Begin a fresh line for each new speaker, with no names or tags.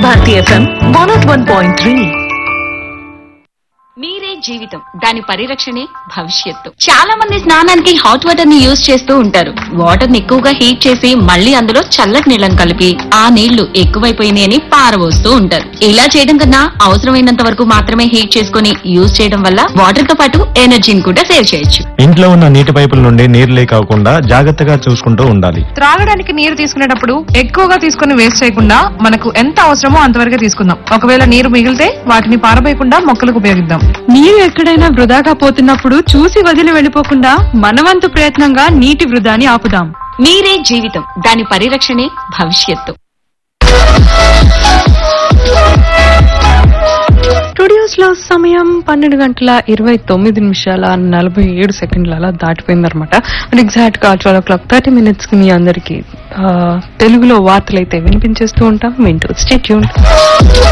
Bharati FM one nought one point three
మీరే జీవితం దాని పరిరక్షణే భవిష్యత్తు చాలా మంది స్నానానికి హాట్ వాటర్ ని యూజ్ చేస్తూ ఉంటారు వాటర్ ని ఎక్కువగా హీట్ చేసి మళ్ళీ అందులో చల్లటి నీళ్ళని కలిపి ఆ నీళ్లు ఎక్కువైపోయినాయి అని పారబోస్తూ ఉంటారు ఇలా చేయడం కన్నా అవసరమైనంత వరకు మాత్రమే హీట్ చేసుకుని యూజ్ చేయడం వల్ల వాటర్ తో పాటు ఎనర్జీని కూడా సేవ్ చేయొచ్చు
ఇంట్లో ఉన్న నీటి పైపుల నుండి నీరు లీక్ అవ్వకుండా జాగ్రత్తగా చూసుకుంటూ ఉండాలి
త్రాగడానికి నీరు తీసుకునేటప్పుడు ఎక్కువగా తీసుకుని వేస్ట్ చేయకుండా మనకు ఎంత అవసరమో అంతవరకే తీసుకుందాం ఒకవేళ నీరు మిగిలితే వాటిని పారబోయకుండా మొక్కలకు ఉపయోగిద్దాం
నీరు ఎక్కడైనా వృధాగా పోతున్నప్పుడు చూసి వదిలి వెళ్ళిపోకుండా మనవంతు ప్రయత్నంగా నీటి వృధాని ఆపుదాం
మీరే జీవితం దాని పరిరక్షణే భవిష్యత్తు
స్టూడియోస్ లో సమయం పన్నెండు గంటల ఇరవై తొమ్మిది నిమిషాల నలభై ఏడు సెకండ్ల అలా దాటిపోయిందనమాట ఎగ్జాక్ట్ గా twelve o'clock thirty minutes కి మీ అందరికి తెలుగులో వార్తలు అయితే వినిపించేస్తూ ఉంటాం వింటూ స్టేట్యూన్